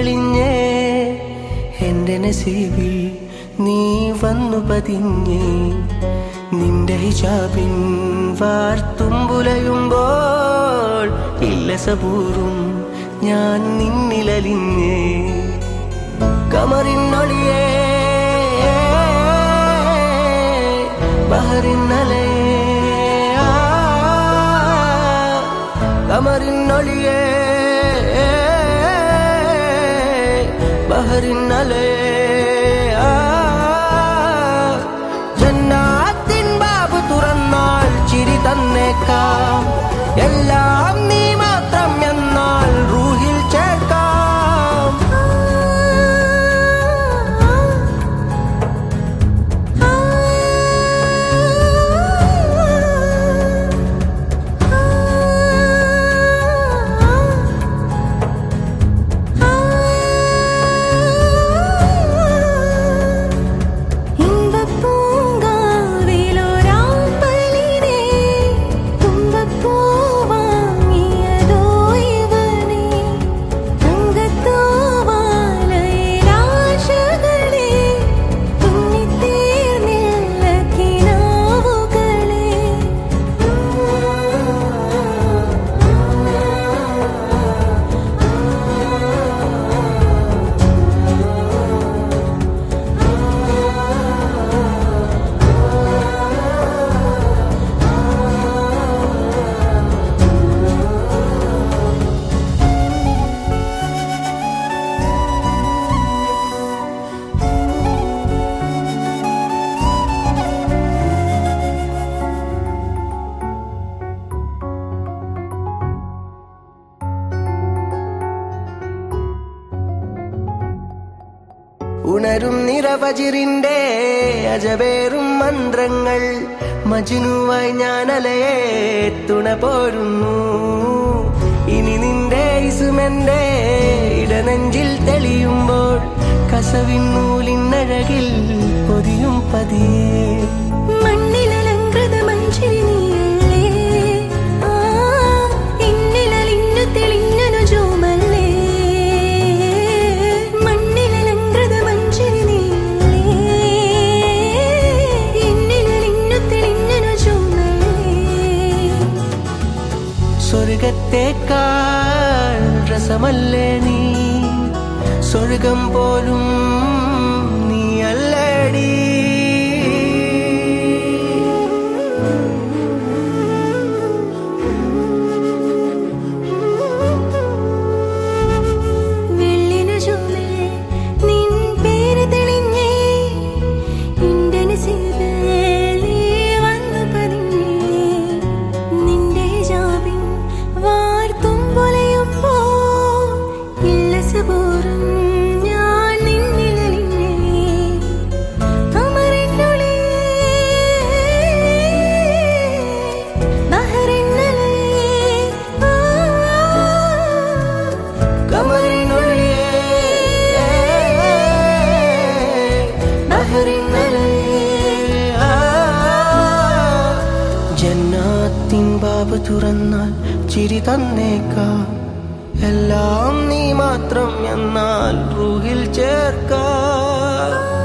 തെളിഞ്ഞേ എന്റെ നസീബിൽ നീ വന്നു പതിഞ്ഞേ നിന്റെ ഹിജാബിൻ വാർത്തുമ്പുലയുമ്പോൾ ഇല്ല സബൂറും ഞാൻ നിന്നിലലിഞ്ഞേ കമറിനൊളിയേ ബഹറിന്നലയേ കമറിനൊളിയേ ബഹറിന്നലയേ ജന്നാത്തിൻ ബാബ് തുറന്നാൽ ചിരി തന്നേക്കാം എല്ലാം നീ മാത്രം എന്നാൽ റൂഹിൽ ചേർക്കാം ഇമ്പപ്പൂങ്കാവിലൊരാമ്പലിനെ തുമ്പപ്പൂ വാങ്ങിയതോ ഇവനെ തങ്കത്തൂവാലയിലാശകളെ തുന്നിത്തീർന്നില്ല കിനാവുകളെ ഉണരും നിറവജിറിന്റെ അജവേറും മന്ത്രങ്ങൾ മജുനുവായി ഞാൻ അലയെ തുണ പോരുന്നു ഇനി നിന്റെ ഇസുമെന്റെ ഇടനെഞ്ചിൽ തെളിയുമ്പോൾ കസവിൻ നൂലിനഴകിൽ പൊതിയും പതിയേ മണ്ണിലലങ്കൃത മഞ്ചരി നീയല്ലേ ആ എന്നിലലിഞ്ഞു തെളിഞ്ഞനു ജോമല്ലേ മണ്ണിലലങ്കൃത മഞ്ചരി നീയല്ലേ എന്നിലലിഞ്ഞു തെളിഞ്ഞനു ജോമല്ലേ സ്വർഗത്തേക്കാൾ രസമല്ലേ നീ സ്വർഗം പോലും നീ അല്ലടി വെള്ളിനു ചുമൽ നിൻ പേര് തെളിഞ്ഞേ നിന്റെ നസീബിൽ നീ വന്നു പതിഞ്ഞേ നിന്റെ ഹിജാബിൻ വാർത്തുമ്പൊലയുമ്പോ ഇല്ല സബൂറും ഞാൻ നിന്നിലലിഞ്ഞേ കമറിനുള്ളിൽ ബഹറിന്നലേ ആ കമറിനൊഴിയേ ജന്നാത്തിൻ ബാബ് തുറന്നാൽ ചിരി തന്നേക്കാം എല്ലാം നീ മാത്രം എന്നാൽ റൂഹിൽ ചേർക്കാം